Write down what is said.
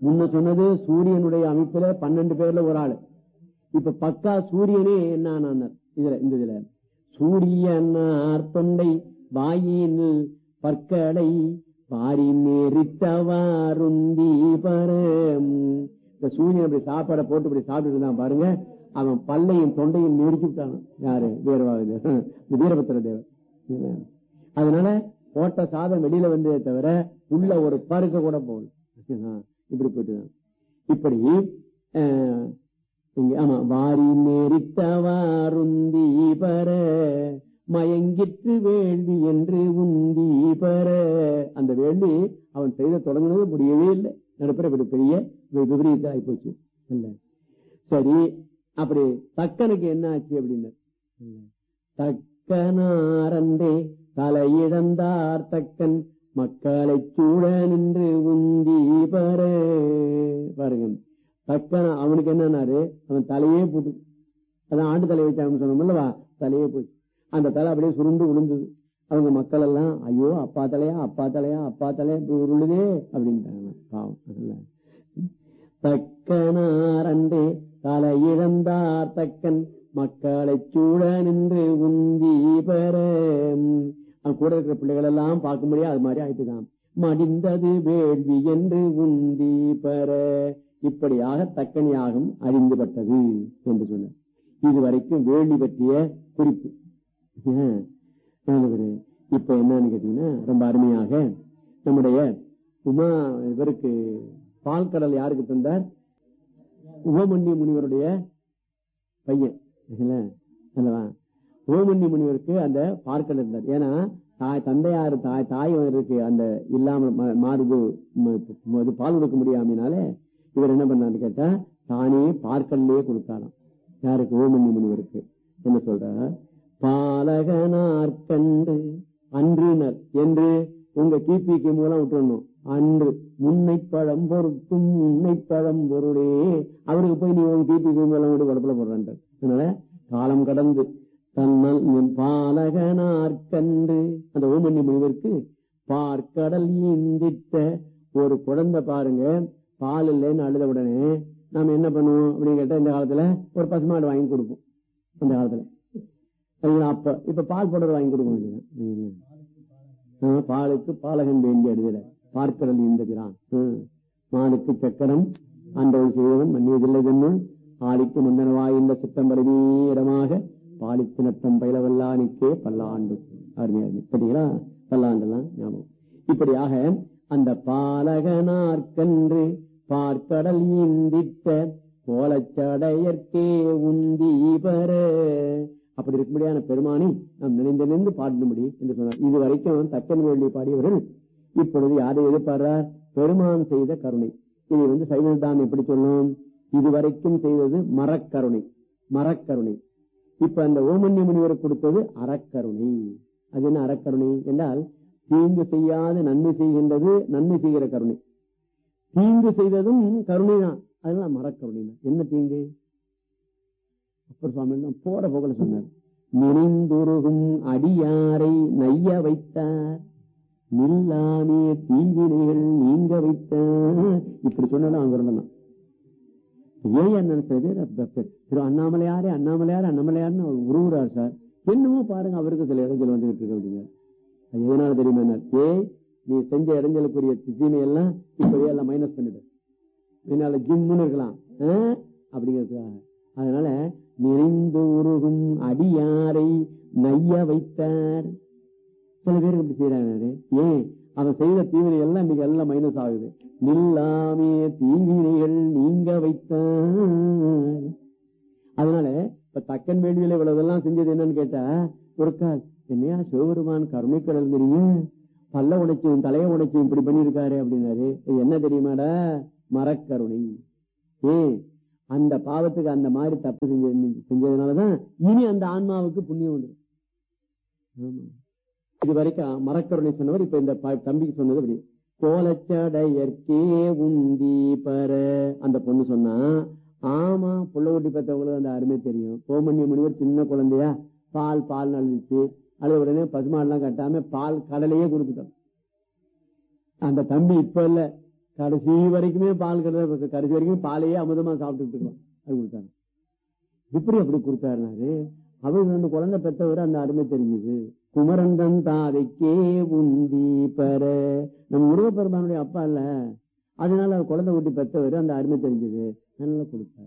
முன்ன சொன்னது சூரியனுடைய அமைப்புல பன்னெண்டு பேர்ல ஒரு ஆளு இப்ப பக்கா சூரியனே என்ன ஆனார் இதுல இந்த இதுல சூரியனார் தொண்டை வாயினில் பற்களை பாரி நெறித்தவாருந்தி பரம் இந்த சூரியன் அப்படி சாப்பாடை போட்டு இப்படி சாப்பிட்டு இருந்தான் பாருங்க அவன் பல்லையும் தொண்டையும் நெரிச்சு விட்டான் யாரு வீரவாகுது வீரபத்திர தேவர் அதனால போட்ட சாதம் வெளியில வந்ததே தவிர உள்ள ஒரு பருக்க கூட போகல இப்படி போயிட்டு இப்படி அஹ், இங்க ஆமா வாரி நெறித்தவாருந்தி பர மயங்கிற்று வேள்வி என்று உந்தி பர அந்த வேள்வி அவன் செய்த தொடங்குனது முடியவே இல்லை நடுப்புற இப்படி பெரிய வி- விபரீதம் ஆயிப்போச்சு இல்ல சரி அப்படி தக்கனுக்கு என்ன ஆச்சு அப்படின்னு இல்ல. தக்கனாரண்டே தலையிழந்தார் தக்கன் மக்களை சூழ நின்று உந்தி பர பாருங்க தக்கன அவனுக்கு என்னன்னாரு அவன் தலையே போட்டு அதான் ஆண்டு தலை வச்சாங்கன்னு சொன்னோம்லவா தலையே போச்சு அந்த தலை அப்படியே சுருண்டு விழுந்தது அவங்க மக்கள் எல்லாம் ஐயோ அப்பா தலையா அப்பா தலையா அப்பா தலையா இப்படி உருளுதே அப்படின்ட்டாங்க பாவம் அதெல்லாம். தக்கனாரண்டே தலையிழந்தார் தக்கன் மக்களை சூழ நின்று உந்தி பெற அவன் கூட இருக்கிற பிள்ளைகள் எல்லாம் பார்க்க முடியாது அது மாதிரி ஆயிட்டுதான் மடிந்தது வேள்வி என்று உந்தி பெற இப்படியாக தக்கன் யாகம் அறிந்துபட்டது என்று சொன்னார் இதுவரைக்கும் வேள்வி பற்றிய குறிப்பு ஏன்? நல்லது. இப்ப என்னன்னு கேட்டீங்கன்னா ரொம்ப அருமையாக நம்முடைய உமா இவருக்கு பால் கடல் யாருக்கு தந்தார் உபமன்ய முனிவருடைய பையன் இல்ல? அல்லவா உபமன்ய முனிவருக்கு அந்த பார்க்கல் இருந்தார் ஏன்னா தாய் தந்தையார் தாய் தாய் இருக்கு அந்த இல்லாமல் ம- மாறுது ம- இது பால் கொடுக்க முடியாமனாலே இவர் என்ன பண்ணாரு கேட்டா தானே பார்க்கல்லையே கொடுத்தாராம் யாருக்கு ஓமன்ய முனிவருக்கு என்ன சொல்ற பாலகனார்கண்டு அன்றினர் என்று உங்க கிபிக்கு மூலம் விட்டுறணும் அன்று முன்னை பழம் பொருட்டும் முன்னை பழம் பொருளே அவருக்கு போய் நீ உங்க கிபிக்கு மூலம் விட்டு குழப்பல போடுறான் அதனால காலம் கடந்து தன்னல் பாலகனார்கண்டு அந்த ஓமன்ய முனிவருக்கு பார்க்கடல் ஈந்திட்ட ஒரு குழந்தை பாருங்க பால் இல்லைன்னு அழுத உடனே நாம என்ன பண்ணுவோம் அப்படின்னு கேட்டா இந்த காலத்துல ஒரு பசுமாடு வாங்கி கொடுப்போம் அந்த காலத்துல சரிங்களா அப்ப இப்ப பால் பவுடர் வாங்கி கொடுக்க வேண்டியது பாலுக்கு பாலகன் வேண்டி அடிதல பார்க்கடல் இந்த பிரான் ம். மானுக்கு சக்கரம் அன்றவை செய்வன் மன்னியதில்லை என்னுள் ஆளிக்கு முந்தனவாய் இந்த சித்தம் பரவீரமாக பாலிக்கு நட்டம் பயிலவல்லானிக்கே பல்லாண்டு அருமையா இருக்கு. பார்த்தீங்களா பல்லாண்டெல்லாம் ஞாபகம் இப்படியாக அந்த பாலகனார்கன்று பார்க்கடல் ஈந்திட்ட கோலச்சடையற்கே உந்தி பெற அப்படி இருக்கும்படியான பெருமானை நாம் நினைந்து நின்று பாடணும்படி என்று சொன்னார் இது வரைக்கும் தக்கன் வேள்வி பாடியவர்கள் இப்பொழுது யாரை எதிர்பார்றார் பெருமான் செய்த கருணை இதை வந்து சைவதான் எப்படி சொல்லும் இதுவரைக்கும் செய்தது மரக்கருணை மரக்கருணை இப்ப அந்த ஓமன்ய முனிவருக்கு கொடுத்தது அறக்கருணை அது என்ன அறக்கருணை என்றால் தீங்கு செய்யாத நன்மை செய்கின்றது நன்மை செய்கிற கருணை தீங்கு செய்ததும் கருணை தான் அதெல்லாம் மரக்கருணை தான் என்ன தீங்கு அப்பர் சுவாமி எல்லாம் போற போகல சொன்னார் நினைந்துருகும் அடியாரை நைய வைத்தார் நில்லாமே தீவினைகள் நீங்க வைத்தார் இப்படி சொன்னாலும் அவங்க இருந்தான் ஏன் என்ன சில பேர் அப்ப- அப்ப திரு அண்ணாமலையாரே அண்ணாமலையார் அண்ணாமலையார்னு அவர் உருவுறார் சார் என்னமோ பாருங்க அவருக்கு சில இடைஞ்சல் வந்துகிட்டு இருக்கு அப்படிங்க அது எதனால தெரியுமா என்ன? ஏய் நீ செஞ்ச இடைஞ்சலுக்குரிய தீமை எல்லாம் இப்பவே எல்லாம் மைனஸ் பண்ணிடு என்னால ஜிம்முன்னு இருக்கலாம் ஆ? அப்படிங்கிறதுக்காக அதனால நிறைந்து உருகும் அடியாரை நைய வைத்தார் சில பேருக்கு இப்படி செய்யறாங்க ஏன் அவன் செய்த தீவினை எல்லாம் இன்னைக்கு எல்லாம் மைனஸ் ஆகுது நில்லாமே தீவினைகள் நீங்க வைத்தார் அதனால இப்ப தக்கன் வேள்வியில இவ்வளவுதெல்லாம் செஞ்சது என்னன்னு கேட்டா ஒரு கால் என்னையா சிவபெருமான் கருணை கடல்கிறீங்க பல்ல உடைச்சும் தலைய உடைச்சும் இப்படி பண்ணிருக்காரு அப்படின்னாரு இது என்ன தெரியுமாடா மரக்கருணை ஏன் அந்த பாவத்துக்கு அந்த மாதிரி தப்பு செஞ்ச செஞ்சதுனாலதான் இனி அந்த ஆன்மாவுக்கு புண்ணியம் வந்துடும் ஆமா. இது வரைக்கும் மரக்கருணை சொன்னவர் இப்ப இந்த ப- தம்பிக்கு சொன்னது அப்படி கோலச்சடையற்கே உந்தி பர அந்த பொண்ணு சொன்னா ஆமா புள்ள ஊட்டி பெற்றவங்களுக்கு அந்த அருமை தெரியும் கோமன்ய முனிவர் சின்ன குழந்தையா பால் பால் நழுச்சு அது உடனே பசுமாடெல்லாம் கட்டாம பால் கடலையே கொடுத்துட்டோம் அந்த தம்பி இப்ப இல்ல கடைசி வரைக்குமே பால் கிடையாது கடைசி வரைக்கும் பாலையே அமுதமா சாப்பிட்டுட்டு இருக்கலாம் அது கொடுத்தாரு இப்படி அப்படி கொடுத்தாருனாரு அவர் ரெண்டு குழந்தை பெற்றவர் அந்த அருமை தெரிஞ்சது குமரன் தன் தாதைக்கே உந்தி பெற நம்ம முருகப்பெருமானுடைய அப்பா இல்ல அதனால அவர் குழந்தை ஊட்டி பெற்றவர் அந்த அருமை தெரிஞ்சது அதனால கொடுத்தாரு